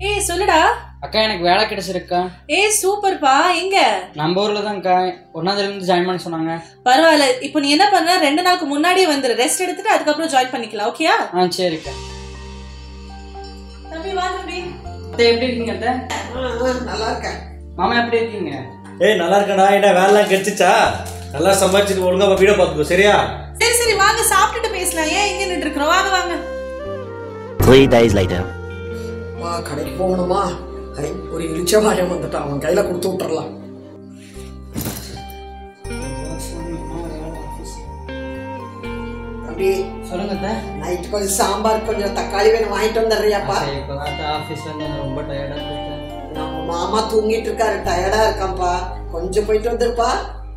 ஏய் சொல்லுடா அக்கா எனக்கு வேலை கிடைச்சிருக்கா ஏய் சூப்பர்ப்பா எங்க நம்ம ஊர்ல தான்க்கா ஒன்னாவதுல இருந்து ஜாயின் பண்ண சொன்னாங்க பரவாயில்ல இப்போ நீ என்ன பண்ண ரெண்டு நாளுக்கு முன்னாடியே வந்துரு ரெஸ்ட் எடுத்துட்டு அதுக்கப்புறம் ஜாயின் பண்ணிக்கலாம் ஓகேயா ஆ சரிக்கா தம்பி வா தம்பி அத்தை எப்படி இருக்கீங்க அத்தை நல்லா இருக்கேன் மாமா எப்படி இருக்கீங்க ஏய் நல்லா இருக்கடா என்ன வேலைலாம் கிடைச்சிச்சா நல்லா சம்பாதிச்சுட்டு ஒழுங்கா வீடியோ பார்த்துக்கோ சரியா சரி சரி வாங்க சாப்பிட்டுட்டு பேசலாம் ஏன் இங்க நின்று இருக்கிறோம் வாங்க வாங்க Three days later. வா கடைக்கு போகணுமா ஐ ஒரு இளிச்சவாயம் வந்துட்டான் அவன் கையில கொடுத்து விட்டுறலாம் தம்பி சொல்லுங்க அத்தை நைட்டு கொஞ்சம் சாம்பார் கொஞ்சம் தக்காளி வேணும் வாங்கிட்டு வந்துடுறியாப்பா சரி இப்போ தான் ஆஃபீஸ்ல இருந்து வந்து ரொம்ப டயர்டா போயிட்டேன் நம்ம மாமா தூங்கிட்டு இருக்காரு டயர்டா இருக்கான்ப்பா கொஞ்சம் போயிட்டு வந்துருப்பா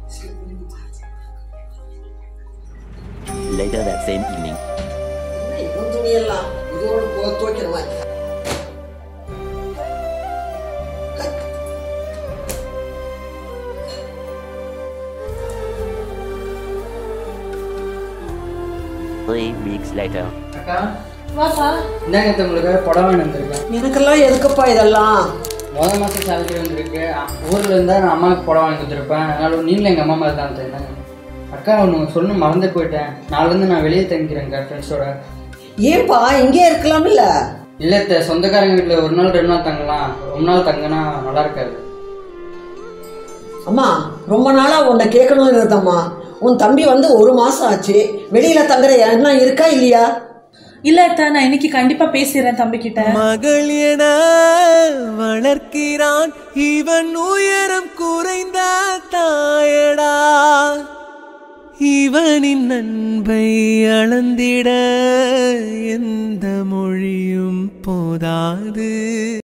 Later that same evening. என்ன இன்னும் துணியெல்லாம் இதோட போ துவைக்கிற மாதிரி Three weeks later. அக்கா வாப்பா இந்தாங்க அத்தை உங்களுக்கு புடவை வந்திருக்கேன் எனக்கெல்லாம் எதுக்குப்பா இதெல்லாம் முத மாசம் சேலரி வந்திருக்கு அ- ஊர்ல இருந்தா நான் அம்மாவுக்கு புடவை வாங்கி கொடுத்துருப்பேன் அதனால நீங்களும் எங்க அம்மா மாதிரி தான் அத்தை. இந்தாங்க. அக்கா ஒன்று சொல்லணும் மறந்து போயிட்டேன் நாளிலேருந்து நான் வெளியே தங்கிக்கிறேங்க ஃப்ரெண்ட்ஸோட ஏன்பா இங்கே இருக்கலாம் இல்ல இல்லை அத்தை சொந்தக்காரங்க வீட்டில் ஒரு நாள் ரெண்டு நாள் தங்கலாம் ரொம்ப நாள் தங்கினா நல்லா இருக்காது அம்மா ரொம்ப நாளா உன்னை கேட்கணும்னு இருந்தம்மா உன் தம்பி வந்து ஒரு மாசம் ஆச்சு வெளியில தங்குற எண்ணம் இருக்கா இல்லையா இல்ல அத்தா நான் இன்னைக்கு கண்டிப்பா பேசிடுறேன் தம்பி கிட்ட மகள் என வளர்க்கிறான் இவன் உயரம் குறைந்த தாயடா இவனின் அன்பை அளந்திட எந்த மொழியும் போதாது